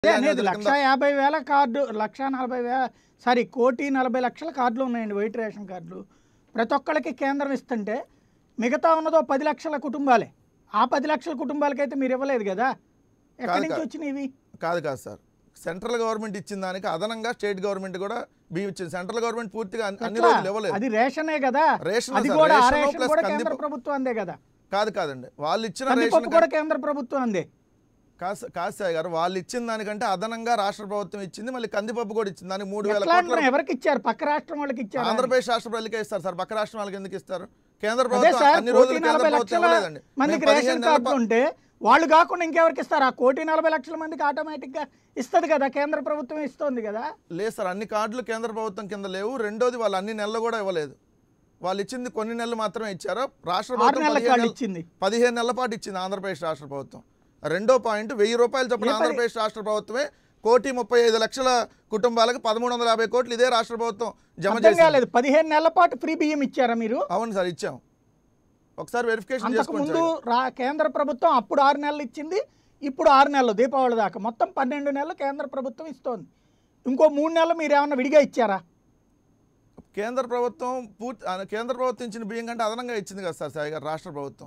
అదే అనేది అనేది లక్ష యాభై వేల కార్డు లక్ష నలభై వేల సారీ కోటి నలభై లక్షల కార్డులు ఉన్నాయండి వైట్ రేషన్ కార్డులు ప్రతి ఒక్కళ్ళకి కేంద్రం ఇస్తుంటే మిగతా ఉన్నదో పది లక్షల కుటుంబాలే ఆ పది లక్షల కుటుంబాలకైతే మీరు ఇవ్వలేదు కదా ఎక్కడి కాదు, నుంచి కాదు. వచ్చినాయి ఇవి కాదు కాదు సార్ సెంట్రల్ గవర్నమెంట్ ఇచ్చిన దానికి అదనంగా స్టేట్ గవర్నమెంట్ కూడా బియ్యం ఇచ్చింది సెంట్రల్ గవర్నమెంట్ పూర్తిగా అన్ని- అన్ని ఎట్లా? రోజులు ఇవ్వలేదు అది రేషనే కదా రేషన్ అది సార్, కూడా ఆ రేషను రేషన్ ప్లస్ కూడా కందిపప్పు. కేంద్ర ప్రభుత్వం అందే కదా కాదు కాదండి వాళ్ళు ఇచ్చిన రేషన్ కందిపప్పు కూడా కేంద్ర ప్రభుత్వం అందే కాదు కాదు సార్ గారు వాళ్ళు ఇచ్చిన దానికంటే అదనంగా రాష్ట్ర ప్రభుత్వం ఇచ్చింది మళ్ళీ కందిపప్పు కూడా ఇచ్చింది దానికి మూడు వేల ఎట్లా కోట్ల అంటున్నారు? ఎవరికి ఇచ్చారు పక్క రాష్ట్రం వాళ్ళకి ఇచ్చారు ఆంధ్రప్రదేశ్ రాష్ట్ర ప్రజలకే ఇస్తారు సార్ పక్క రాష్ట్రం వాళ్ళకి ఎందుకు ఇస్తారు కేంద్ర అదే ప్రభుత్వం సార్ అన్ని కోటి రోజులు కేంద్ర నలభై ప్రభుత్వం లక్షల ఇవ్వలేదండి మందికి మేము పదిహేను రేషన్ నెలల కార్డులు ఉంటే వాళ్ళు కాకుండా ఇంకెవరికి ఇస్తారు ఆ కోటి నలభై లక్షల మందికి ఆటోమేటిక్ గా ఇస్తుంది కదా కేంద్ర ప్రభుత్వం ఇస్తుంది కదా లేదు సార్ అన్ని కార్డులు కేంద్ర ప్రభుత్వం కింద లేవు రెండోది వాళ్ళు అన్ని నెలలు కూడా ఇవ్వలేదు వాళ్ళు ఇచ్చింది కొన్ని నెలలు మాత్రమే ఇచ్చారు రాష్ట్ర ఆరు ప్రభుత్వం నెలల పదిహేను కార్డు నెలలు- ఇచ్చింది పదిహేను నెలల పాటు ఇచ్చింది ఆంధ్రప్రదేశ్ రాష్ట్ర ప్రభుత్వం రెండో పాయింట్ వెయ్యి రూపాయలు చొప్పున ఏ పది- ఆంధ్రప్రదేశ్ రాష్ట్ర ప్రభుత్వమే కోటి ముప్పై ఐదు లక్షల కుటుంబాలకు పదమూడు వందల యాభై కోట్లు ఇదే రాష్ట్ర ప్రభుత్వం జమ అర్థం చేసింది కాలేదు పదిహేను నెలల పాటు ఫ్రీ బియ్యం ఇచ్చారా మీరు అవును సార్ ఇచ్చాం ఒకసారి వెరిఫికేషన్ అంతకు చేసుకోండి ముందు సార్. రా కేంద్ర ప్రభుత్వం అప్పుడు ఆరు నెలలు ఇచ్చింది ఇప్పుడు ఆరు నెలలు దీపావళి దాకా మొత్తం పన్నెండు నెలలు కేంద్ర ప్రభుత్వం ఇస్తోంది ఇంకో మూడు నెలలు మీరు ఏమన్నా విడిగా ఇచ్చారా కేంద్ర ప్రభుత్వం పూర్తి ఆ, కేంద్ర ప్రభుత్వం ఇచ్చిన బియ్యం కంటే అదనంగా ఇచ్చింది కదా సార్ సాయి గారు రాష్ట్ర ప్రభుత్వం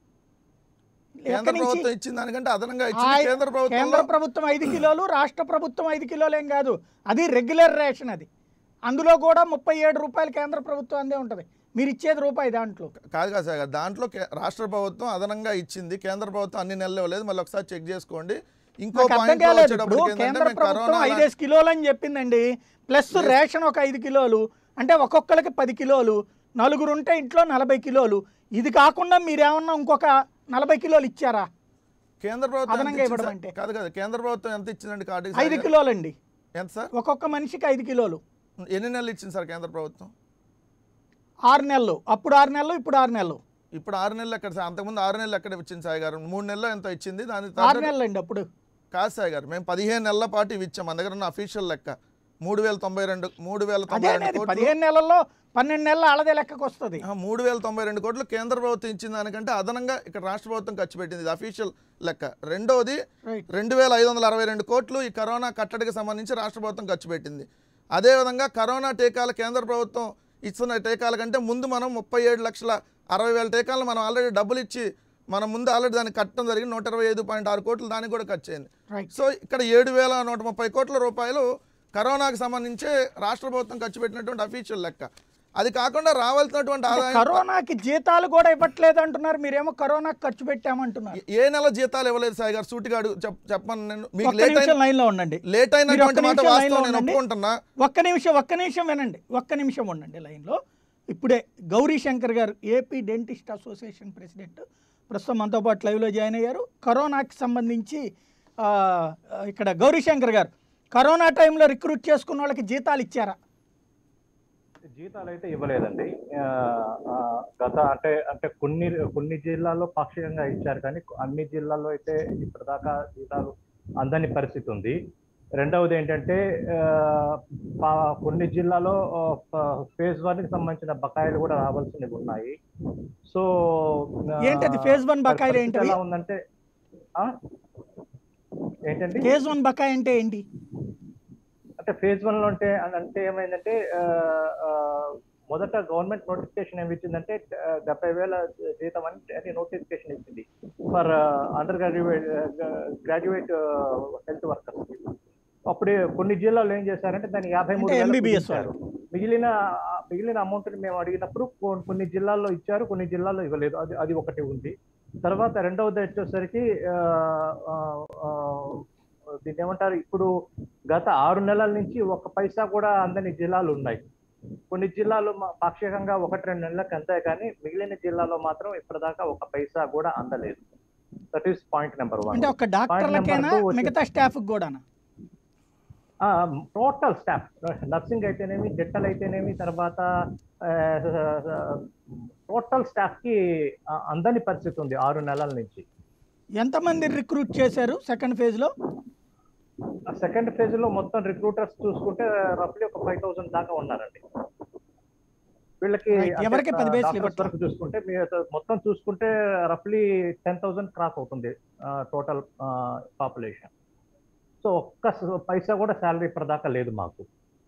కేంద్ర ఎక్కడి నుంచి ప్రభుత్వం ఇచ్చిన దానికంటే అదనంగా ఇచ్చింది ఆ- కేంద్ర ప్రభుత్వం కేంద్ర ప్రభుత్వం ఐదు కిలోలు రాష్ట్ర ప్రభుత్వం ఐదు కిలోలు ఏం కాదు అది రెగ్యులర్ రేషన్ అది అందులో కూడా ముప్పై ఏడు రూపాయలు కేంద్ర ప్రభుత్వం అందే ఉంటుంది మీరు ఇచ్చేది రూపాయి దాంట్లో కాదు కాదు సార్ గారు దాంట్లో కే- రాష్ట్ర ప్రభుత్వం అదనంగా ఇచ్చింది కేంద్ర ప్రభుత్వం అన్ని నెలలు ఇవ్వలేదు మళ్ళీ ఒకసారి చెక్ చేసుకోండి ఇంకో నాకు అర్థం పాయింట్ కాలేదు ఇప్పుడు వచ్చేటప్పటికి ఏంటంటే కేంద్ర మేము ప్రభుత్వం కరోనా ఐదేసి కిలోలు అని చెప్పిందండి ప్లస్ రేషన్ ఒక ఐదు కిలోలు అంటే ఒక్కొక్కరికి పది కిలోలు నలుగురు ఉంటే ఇంట్లో నలభై కిలోలు ఇది కాకుండా మీరేమన్నా ఇంకొక నలభై కిలోలు ఇచ్చారా కేంద్ర ప్రభుత్వం ఎంత అదనంగా ఇచ్చింది ఇవ్వడం సార్? అంటే. కాదు కాదు కేంద్ర ప్రభుత్వం ఎంత ఇచ్చిందండి కార్డు ఐదు కిలోలండి ఎంత సార్ ఒక్కొక్క మనిషికి ఐదు కిలోలు ఎన్ని నెలలు ఇచ్చింది సార్ కేంద్ర ప్రభుత్వం ఆరు నెలలు అప్పుడు ఆరు నెలలు ఇప్పుడు ఆరు నెలలు ఇప్పుడు ఆరు నెలలు ఎక్కడ సార్ అంతకుముందు ఆరు నెలలు ఎక్కడ ఇచ్చింది సాయి గారు మూడు నెలలు ఎంత ఇచ్చింది దాని ఆరు తర్వాత నెలలు అండి అప్పుడు కాదు సాయి గారు మేము పదిహేను నెలల పాటు ఇవి ఇచ్చాం మన దగ్గర ఉన్న అఫీషియల్ లెక్క మూడు వేల తొంభై రెండు మూడు వేల అదే తొంభై రెండు అనేది కోట్లు పదిహేను నెలల్లో పన్నెండు నెలలు అలదే లెక్కకు వస్తుంది ఆ, మూడు వేల తొంభై రెండు కోట్లు కేంద్ర ప్రభుత్వం ఇచ్చిన దానికంటే అదనంగా ఇక్కడ రాష్ట్ర ప్రభుత్వం ఖర్చు పెట్టింది ఇది అఫీషియల్ లెక్క రెండోది రైట్ రెండు వేల ఐదు వందల అరవై రెండు కోట్లు ఈ కరోనా కట్టడికి సంబంధించి రాష్ట్ర ప్రభుత్వం ఖర్చు పెట్టింది అదేవిధంగా కరోనా టీకాలు కేంద్ర ప్రభుత్వం ఇస్తున్న టీకాల కంటే ముందు మనం ముప్పై ఏడు లక్షల అరవై వేల టీకాలు మనం ఆల్రెడీ డబ్బులు ఇచ్చి మనం ముందు ఆల్రెడీ దానికి కట్టడం జరిగింది నూట ఇరవై ఐదు పాయింట్ ఆరు కోట్లు దానికి కూడా ఖర్చు అయింది రైట్ సో ఇక్కడ ఏడు వేల నూట ముప్పై కోట్ల రూపాయలు కరోనాకు సంబంధించి రాష్ట్ర ప్రభుత్వం ఖర్చు పెట్టినటువంటి అఫీషియల్ లెక్క అది కాకుండా రావాల్సినటువంటి ఆదాయం కరోనాకి జీతాలు కూడా ఇవ్వట్లేదు అంటున్నారు మీరేమో కరోనాకి ఖర్చు పెట్టామంటున్నారు ఏ- ఏ నెల జీతాలు ఇవ్వలేదు సాయి గారు సూటిగా అడుగు చెప్- చెప్పమని నేను మీకు ఒక్క లేట్ అయిన నిమిషం లైన్ లో ఉండండి లేట్ మీరు అయినటువంటి ఒక్క మాట నిమిషం వాస్తవం లైన్లో నేను ఉండండి. ఒప్పుకుంటున్నా ఒక్క నిమిషం ఒక్క నిమిషం వినండి ఒక్క నిమిషం ఉండండి లైన్లో ఇప్పుడే గౌరీ శంకర్ గారు ఏపీ డెంటిస్ట్ అసోసియేషన్ ప్రెసిడెంట్ ప్రస్తుతం మనతో పాటు లైవ్లో జాయిన్ అయ్యారు కరోనాకి సంబంధించి ఆ, ఇక్కడ గౌరీ శంకర్ గారు కరోనా టైంలో రిక్రూట్ చేసుకున్న వాళ్ళకి జీతాలు ఇచ్చారా జీతాలు అయితే ఇవ్వలేదండి ఆ, ఆ, గత అంటే అంటే కొన్ని కొన్ని జిల్లాల్లో పాక్షికంగా ఇచ్చారు కానీ అన్ని జిల్లాల్లో అయితే ఇప్పటిదాకా జీతాలు అందని పరిస్థితి ఉంది రెండవది ఏంటంటే ఆ, పా- కొన్ని జిల్లాలో ఫేజ్ వన్ కి సంబంధించిన బకాయిలు కూడా రావాల్సినవి ఉన్నాయి సో ఆ, ఏంటది phase one బకాయిలు పరిస్థితి ఏంటవి? ఎలా ఉందంటే ఆ? ఏంటండి ఫేజ్ వన్ బకాయి అంటే ఏంటి అంటే ఫేజ్ వన్ లో అంటే అంటే ఏమైందంటే ఆ, ఆ, మొదట గవర్నమెంట్ నోటిఫికేషన్ ఏమి ఇచ్చిందంటే ఆ, డెబ్బై వేల జీతం అని అని నోటిఫికేషన్ ఇచ్చింది for undergraduate graduate health workers అప్పుడు కొన్ని జిల్లాలో ఏం చేశారంటే దాన్ని యాభై మూడు అంటే వేలకు MBBS కుదించారు. మిగిలిన మిగిలిన అమౌంట్ మేము అడిగినప్పుడు కొ- కొన్ని జిల్లాల్లో ఇచ్చారు కొన్ని జిల్లాల్లో ఇవ్వలేదు అది అది ఒకటి ఉంది తర్వాత రెండవది వచ్చేసరికి ఆ, ఆ, ఆ, దీన్ని ఏమంటారు ఇప్పుడు గత ఆరు నెలల నుంచి ఒక పైసా కూడా అందని జిల్లాలు ఉన్నాయి కొన్ని జిల్లాలు మా- పాక్షికంగా ఒకటి రెండు నెలలకు అంతాయి కానీ మిగిలిన జిల్లాలో మాత్రం ఇప్పటిదాకా ఒక పైసా కూడా అందలేదు that is point number one అంటే ఒక డాక్టర్లకైనా two వచ్చి- మిగతా స్టాఫ్ కూడానా టోటల్ స్టాఫ్ నర్సింగ్ అయితేనేమి డెంటల్ అయితేనేమి తర్వాత టోటల్ స్టాఫ్ కి ఆ, అందని పరిస్థితి ఉంది ఆరు నెలల నుంచి ఎంతమంది రిక్రూట్ చేశారు సెకండ్ ఫేజ్లో సెకండ్ ఫేజ్ లో మొత్తం రిక్రూటర్స్ చూసుకుంటే రఫ్లీ ఒక ఫైవ్ థౌసండ్ దాకా ఉన్నారండి వీళ్ళకి Right. అంటే, ఎవరికి పది ఆ, బేస్లు doctors ఇవ్వట్లేదు. వరకు చూసుకుంటే మీ మొత్తం చూసుకుంటే రఫ్లీ టెన్ థౌసండ్ క్రాస్ అవుతుంది టోటల్ పాపులేషన్ సో ఒక్క స- పైసా కూడా శాలరీ ఇప్పటిదాకా లేదు మాకు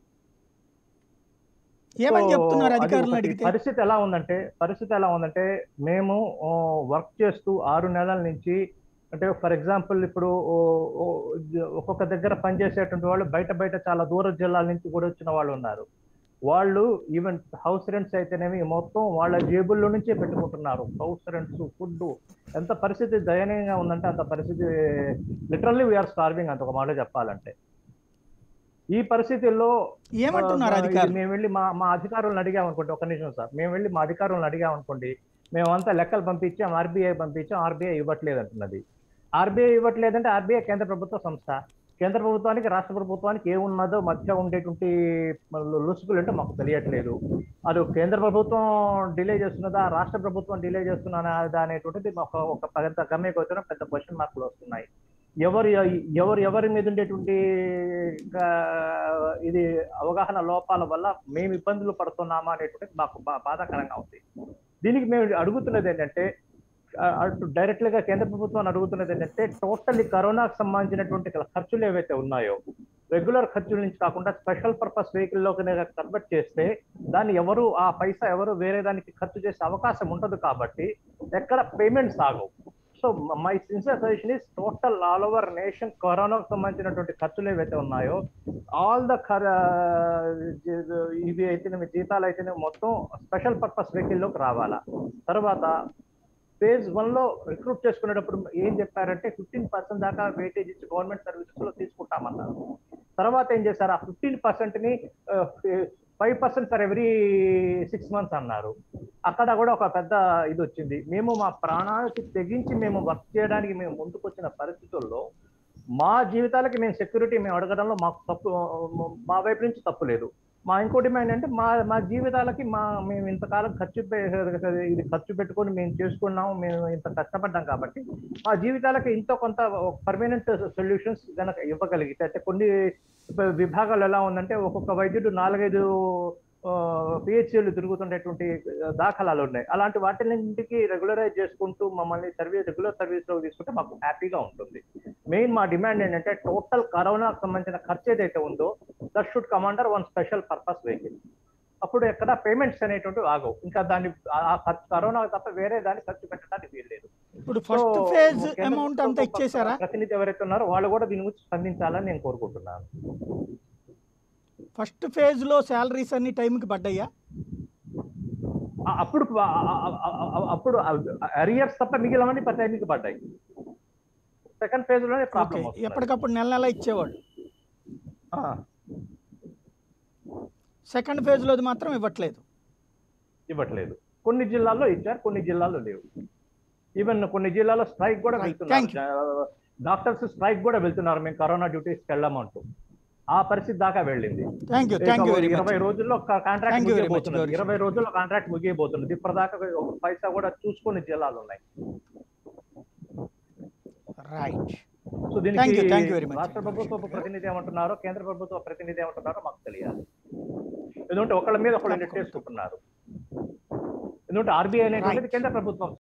ఏమని సో చెప్తున్నారు అది అధికారులను ఒకటి. అడిగితే పరిస్థితి ఎలా ఉందంటే పరిస్థితి ఎలా ఉందంటే మేము వర్క్ చేస్తూ ఆరు నెలల నుంచి అంటే ఫర్ ఎగ్జాంపుల్ ఇప్పుడు ఓ, ఓ, ఒక్కొక్క దగ్గర పనిచేసేటువంటి వాళ్ళు బయట బయట చాలా దూర జిల్లాల నుంచి కూడా వచ్చిన వాళ్ళు ఉన్నారు వాళ్ళు ఈవెన్ హౌస్ రెంట్స్ అయితేనేమి మొత్తం వాళ్ళ జేబుల్లో నుంచే పెట్టుకుంటున్నారు హౌస్ రెంట్స్ ఫుడ్ ఎంత పరిస్థితి దయనీయంగా ఉందంటే అంత పరిస్థితి లిటరల్లీ వీఆర్ స్టార్వింగ్ అంత ఒక మాట చెప్పాలంటే ఈ పరిస్థితుల్లో ఏమంటున్నారు ఆ, ఇది అధికారులు మేము వెళ్ళి మా మా అధికారులను అడిగాం అనుకోండి ఒక నిమిషం సార్ మేము వెళ్ళి మా అధికారులను అడిగాం అనుకోండి మేమంతా లెక్కలు పంపించాం ఆర్బీఐ పంపించాం ఆర్బీఐ ఇవ్వట్లేదు అంటున్నది ఆర్బీఐ ఇవ్వట్లేదంటే ఆర్బీఐ కేంద్ర ప్రభుత్వ సంస్థ కేంద్ర ప్రభుత్వానికి రాష్ట్ర ప్రభుత్వానికి ఏమున్నదో మధ్య ఉండేటువంటి లుసుకులు అంటే మాకు తెలియట్లేదు అది కేంద్ర ప్రభుత్వం డిలే చేస్తున్నదా రాష్ట్ర ప్రభుత్వం డిలే చేస్తున్నదా అనేటువంటిది ఒక ఒక పెద్ద గమ్యగోచరం పెద్ద క్వశ్చన్ మార్కులు వస్తున్నాయి ఎవరు ఎవరు ఎవరి మీద ఉండేటువంటి ఆ, ఇది అవగాహన లోపాల వల్ల మేము ఇబ్బందులు పడుతున్నామా అనేటువంటిది మాకు బా- బాధాకరంగా ఉంది దీనికి మేము అడుగుతున్నది ఏంటంటే ఆ, అటు డైరెక్ట్ గా కేంద్ర ప్రభుత్వాన్ని అడుగుతున్నది ఏంటంటే టోటల్లీ కరోనాకు సంబంధించినటువంటి ఖర్చులు ఏవైతే ఉన్నాయో రెగ్యులర్ ఖర్చుల నుంచి కాకుండా స్పెషల్ పర్పస్ వెహికల్ లోకి కన్వర్ట్ చేస్తే దాన్ని ఎవరు ఆ పైసా ఎవరు వేరే దానికి ఖర్చు చేసే అవకాశం ఉండదు కాబట్టి ఎక్కడ పేమెంట్స్ ఆగవు so my sincere suggestion is total all over nation కరోనాకు సంబంధించినటువంటి ఖర్చులు ఏవైతే ఉన్నాయో ఆల్ ద ఇవి అయితేనే జీతాలు అయితేనే మొత్తం స్పెషల్ పర్పస్ వెహికల్లోకి రావాలా తర్వాత ఫేజ్ వన్ లో రిక్రూట్ చేసుకునేటప్పుడు ఏం చెప్పారంటే ఫిఫ్టీన్ పర్సెంట్ దాకా వెయిటేజ్ ఇచ్చి గవర్నమెంట్ సర్వీసెస్ లో తీసుకుంటామన్నారు తర్వాత ఏం చేశారు ఆ ఫిఫ్టీన్ పర్సెంట్ ని five percent for every six months అన్నారు అక్కడ కూడా ఒక పెద్ద ఇది వచ్చింది మేము మా ప్రాణానికి తెగించి మేము వర్క్ చేయడానికి మేము ముందుకు వచ్చిన పరిస్థితుల్లో మా జీవితాలకి మేము సెక్యూరిటీ మేము అడగడంలో మాకు తప్పు మా వైపు నుంచి తప్పు లేదు మా ఇంకో డిమాండ్ అంటే మా మా జీవితాలకి మా మేము ఇంతకాలం ఖర్చు పె- ఇది ఖర్చు పెట్టుకొని మేము చేసుకున్నాం మేము ఇంత కష్టపడ్డాం కాబట్టి మా జీవితాలకి ఇంత కొంత పర్మనెంట్ సొల్యూషన్స్ కనుక ఇవ్వగలిగితే అంటే కొన్ని విభాగాలు ఎలా ఉందంటే ఒక్కొక్క వైద్యుడు నాలుగైదు పిహెచ్సీలు తిరుగుతుండేటువంటి దాఖలాలు ఉన్నాయి అలాంటి వాటిన్నింటికి రెగ్యులరైజ్ చేసుకుంటూ మమ్మల్ని సర్వీస్ రెగ్యులర్ సర్వీస్ లో తీసుకుంటే మాకు హ్యాపీగా ఉంటుంది మెయిన్ మా డిమాండ్ ఏంటంటే టోటల్ కరోనాకు సంబంధించిన ఖర్చు ఏదైతే ఉందో that should come under one special purpose vehicle అప్పుడు ఎక్కడ పేమెంట్స్ అనేటువంటి ఆగవు ఇంకా దాన్ని ఆ- ఆ ఖర్చు కరోనా తప్ప వేరే దాన్ని ఖర్చు పెట్టడానికి వీల్లేదు ఇప్పుడు సో, ఫస్ట్ ఫేజ్ కేంద్ర అమౌంట్ అంతా ప్రభుత్వం ఇచ్చేసారా ప్రతినిధి ఎవరైతే ఉన్నారో వాళ్ళు కూడా దీని గురించి స్పందించాలని నేను కోరుకుంటున్నాను ఫస్ట్ ఫేజ్ లో శాలరీస్ అన్ని టైంకి పడ్డాయా ఆ- అప్పుడు ఆ- ఆ- ఆ- ఆ- అప్పుడు అరియర్స్ తప్ప మిగిలినవన్నీ పద్దెనిమిదికి పడ్డాయి సెకండ్ ఫేజ్ లోనే ఓకే ప్రాబ్లం ఎప్పటికప్పుడు నెల నెల ఇచ్చేవాళ్ళు సెకండ్ ఫేజ్ లోది మాత్రం ఇవ్వట్లేదు ఇవ్వట్లేదు కొన్ని జిల్లాల్లో ఇచ్చారు కొన్ని జిల్లాల్లో లేవు ఈవెన్ కొన్ని జిల్లాల్లో స్ట్రైక్ కూడా Right. వెళ్తున్నారు Thank డాక్టర్స్ స్ట్రైక్ కూడా వెళ్తున్నారు మేము కరోనా డ్యూటీస్కి వెళ్ళామంటూ ఆ పరిస్థితి దాకా వెళ్ళింది thank you thank you very ఇరవై మచ్ రోజుల్లో contract Thank you very much, ముగియబోతున్నది Gauri. ఇరవై రోజుల్లో కాంట్రాక్ట్ ముగియబోతున్నది ఇప్పటిదాకా ఒక పైసా కూడా చూసుకొని జిల్లాలు ఉన్నాయి రైట్ సో Thank you, దీనికి thank you very much. రాష్ట్ర ప్రభుత్వ ప్రతినిధి ఏమంటున్నారో కేంద్ర ప్రభుత్వ ప్రతినిధి ఏమంటున్నారో మాకు తెలియాలి ఎందుకంటే ఒకళ్ళ మీద ఒకళ్ళు నెట్టేసుకుంటున్నారు ఎందుకంటే ఆర్బీఐ అనేటువంటిది కేంద్ర ప్రభుత్వం